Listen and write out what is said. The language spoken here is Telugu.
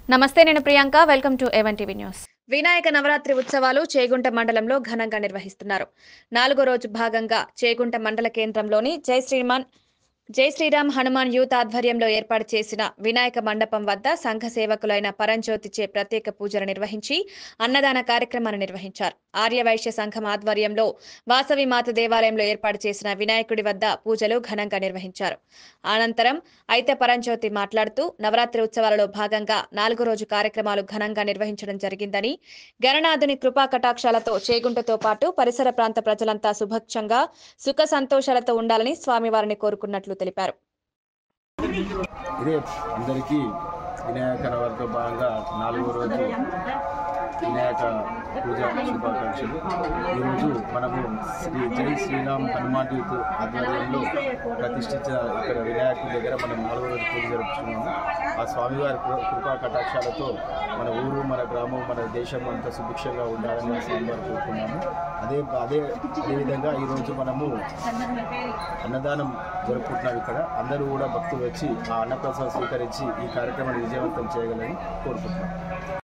నమస్తే నేను Priyanka welcome to A one TV news Vinayaka Navaratri ఉత్సవాలు చేగుంట మండలంలో ఘనంగా నిర్వహిస్తున్నారు నాలుగో రోజు భాగంగా చేగుంట మండల కేంద్రంలోని జై శ్రీమాన్ జై శ్రీరామ్ హనుమాన్ యూత్ ఆధ్వర్యంలో ఏర్పాటు చేసిన వినాయక మండపం వద్ద సంఘ సేవకులైన పరంజ్యోతిచే ప్రత్యేక పూజలు నిర్వహించి అన్నదాన కార్యక్రమాన్ని నిర్వహించారు ఆర్య వైశ్య సంఘం ఆధ్వర్యంలో వాసవి మాత దేవాలయంలో ఏర్పాటు చేసిన వినాయకుడి వద్ద పూజలు ఘనంగా నిర్వహించారు అనంతరం అయితే పరంజ్యోతి మాట్లాడుతూ నవరాత్రి ఉత్సవాలలో భాగంగా నాలుగో రోజు కార్యక్రమాలు ఘనంగా నిర్వహించడం జరిగిందని గణనాథుని కృపా కటాక్షాలతో చేగుంటతో పాటు పరిసర ప్రాంత ప్రజలంతా సుభక్షంగా సుఖ సంతోషాలతో ఉండాలని స్వామివారిని కోరుకున్నట్లు తెలిపారు ఇదే అందరికీ వినాయక నవరాత్రిలో భాగంగా నాలుగో రోజు వినాయక పూజ శుభాకాంక్షలు ఈరోజు మనము శ్రీ జై శ్రీరామ్ హనుమాన్ యూత్ ఆధ్వర్యంలో ప్రతిష్ఠించిన ఇక్కడ వినాయకుడి దగ్గర మనం నాలుగో రోజు పూజ జరుపుతున్నాము ఆ స్వామివారి కృ- కృపా కటాక్షాలతో మన ఊరు మన గ్రామం మన దేశం అంతా సుభిక్షంగా ఉండాలని స్వామివారు కోరుకున్నాము అదే అదే అదేవిధంగా ఈరోజు మనము అన్నదానం జరుపుకుంటున్నాం ఇక్కడ అందరూ కూడా భక్తులు వచ్చి ఆ అన్నప్రసాదం స్వీకరించి ఈ కార్యక్రమాన్ని విజయవంతం చేయగలని కోరుకుంటున్నాం